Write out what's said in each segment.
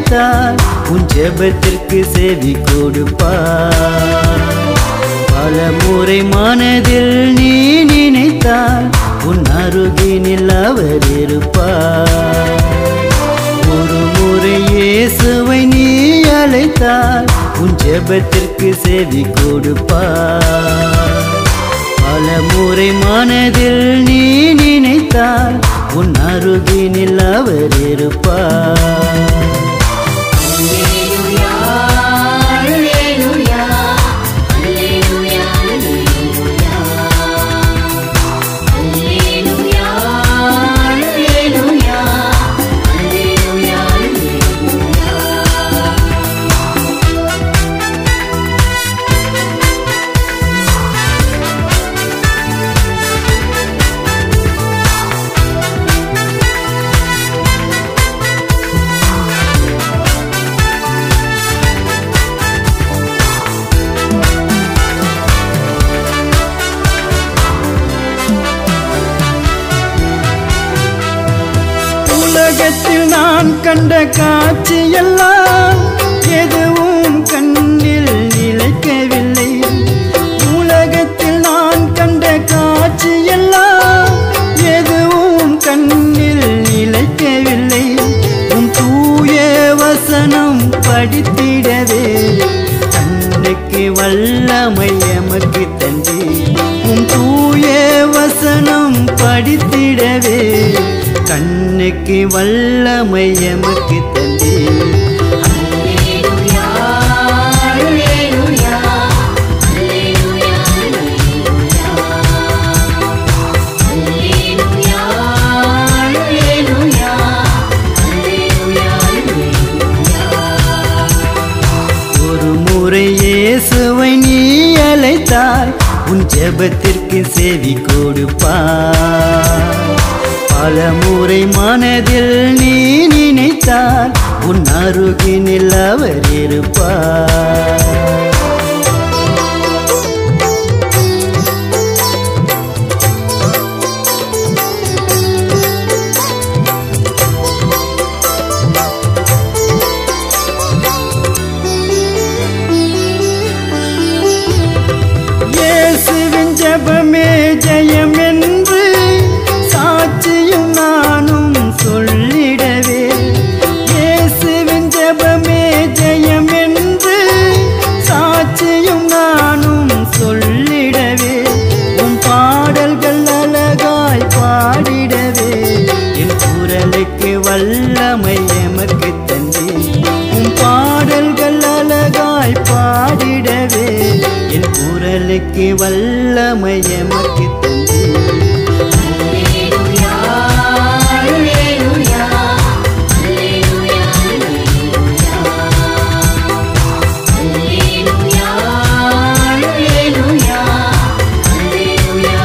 அழைத்தால் உன் ஜெபத்திற்கு செவி கொடுப்பார் பல முறை மனதில் நீ நினைத்தால் உன் அருகினில் அவர் இருப்பார் ஒரு முறை இயேசுவை நீ அழைத்தால் உன் ஜெபத்திற்கு செவி கொடுப்பார் பல முறை மனதில் நீ நினைத்தால் உன் அருகினில் அவர் இருப்பார் அல்லேலூயா அல்லேலூயா அல்லேலூயா அல்லேலூயா அல்லேலூயா அல்லேலூயா அல்லேலூயா உலகத்தில் நான் கண்ட காட்சியெல்லாம் எதுவும் கண்ணில் நிலைக்கவில்லை உலகத்தில் நான் கண்ட காட்சியெல்லாம் எதுவும் கண்ணில் நிலைக்கவில்லை உன் தூய வசனம் படித்திடவே கண்ணுக்கு வல்லமை எமக்கு தந்தே உன் தூய வசனம் படித்திடவே கண்ணுக்கு வல்லமை எமக்கு தந்தே அல்லேலூயா அல்லேலூயா அல்லேலூயா அல்லேலூயா அல்லேலூயா அல்லேலூயா ஒரு முறை இயேசுவை நீ அழைத்தால் உன் ஜெபத்திற்கு செவி கொடுப்பார் பல முறை மனதில் நீ நினைத்தால் உன் அருகினில் அவர் இருப்பார் இயேசுவின் ஜெபமே ஜெயம் என்று சாட்சியும் நானும் சொல்லிடவே இயேசுவின் ஜெபமே ஜெயம் என்று சாட்சியும் நானும் சொல்லிடவே உன் பாடல்கள் அழகாய் பாடிடவே என் குரலுக்கு வல்லமை எமக்கு தந்தே உன் பாடல்கள் அழகாய் பாடிடவே என் குரலுக்கு வல்லமை எமக்கு தந்தே அல்லேலூயா அல்லேலூயா அல்லேலூயா அல்லேலூயா அல்லேலூயா அல்லேலூயா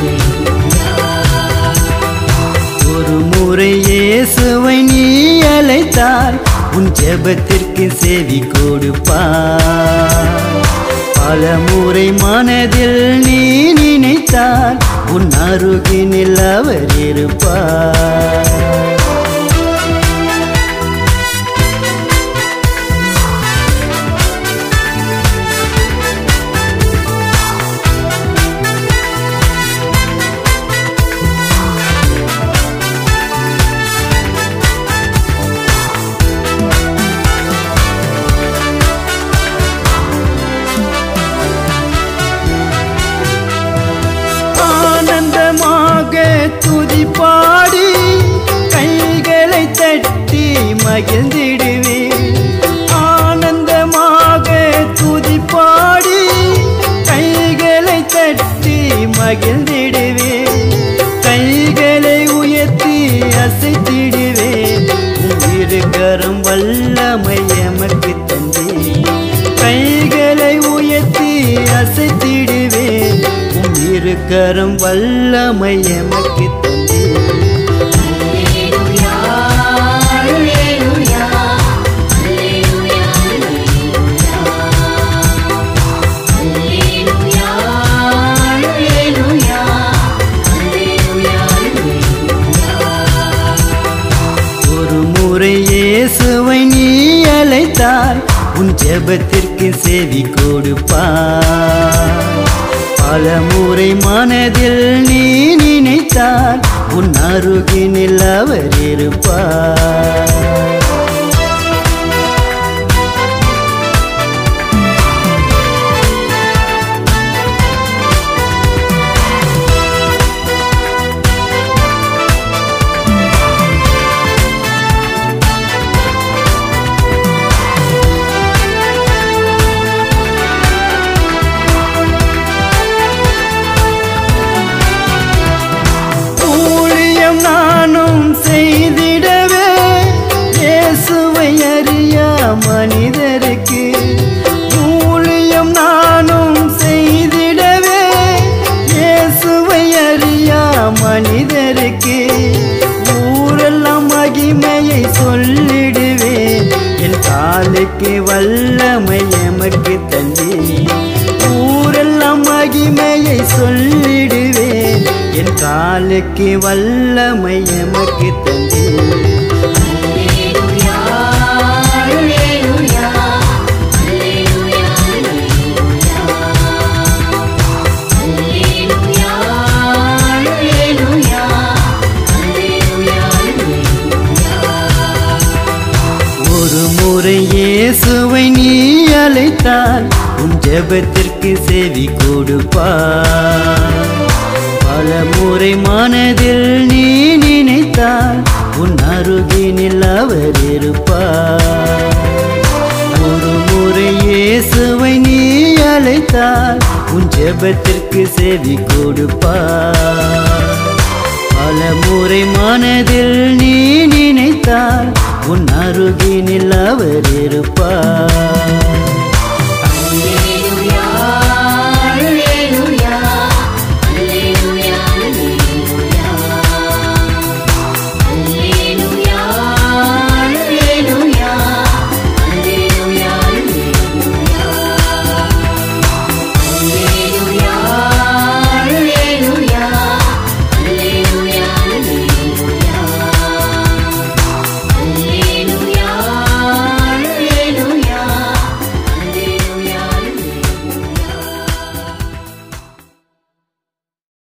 ஒரு முறை இயேசுவை நீ அழைத்தால் உன் ஜெபத்திற்கு செவி கொடுப்பார் பல முறை மனதில் நீ நினைத்தால் உன் அருகினில் அவர் இருப்பார் ஆனந்தமாக துதி பாடி கைகளை தட்டி மகிழ்ந்திடுவே ஆனந்தமாக துதி பாடி கைகளை தட்டி மகிழ்ந்திடுவே கைகளை உயர்த்தி அசைத்திடுவே உயிர்கரம் வல்லமை எமக்கு தந்தே கைகளை உயர்த்தி அசைத்திடுவே உயிர்கரம் வல்லமை எமக்கு தந்தே அல்லேலூயா அல்லேலூயா அல்லேலூயா அல்லேலூயா அல்லேலூயா அல்லேலூயா ஒரு முறை இயேசுவை நீ அழைத்தால் உன் ஜெபத்திற்கு செவி கொடுப்பார் பல முறை மனதில் நீ நினைத்தால் உன் அருகினில் அவர் இருப்பார் ஊழியம் நானும் செய்திடவே இயேசுவை அறியா மனிதருக்கு ஊழியம் நானும் செய்திடவே இயேசுவை அறியா மனிதருக்கு ஊரெல்லாம் மகிமையை சொல்லிடுவேன் என் காலுக்கு வல்லமை எமக்கு தந்தி ஊரெல்லாம் மகிமையை சொல்லிடுவேன் என் காலுக்கு வல்லமை எமக்கு தந்தி அல்லேலூயா அல்லேலூயா அல்லேலூயா அல்லேலூயா அல்லேலூயா அல்லேலூயா ஒரு முறை இயேசுவை நீ அழைத்தால் உன் ஜெபத்திற்கு செவி கொடுப்பார் பல முறை மனதில் நீ நினைத்தால் உன் அருகினில் அவர் இருப்பார் ஒரு முறை இயேசுவை நீ அழைத்தால் உன் ஜெபத்திற்கு செவி கொடுப்பார் பல முறை மனதில் நீ நினைத்தால் உன் அருகினில் அவர் இருப்பார்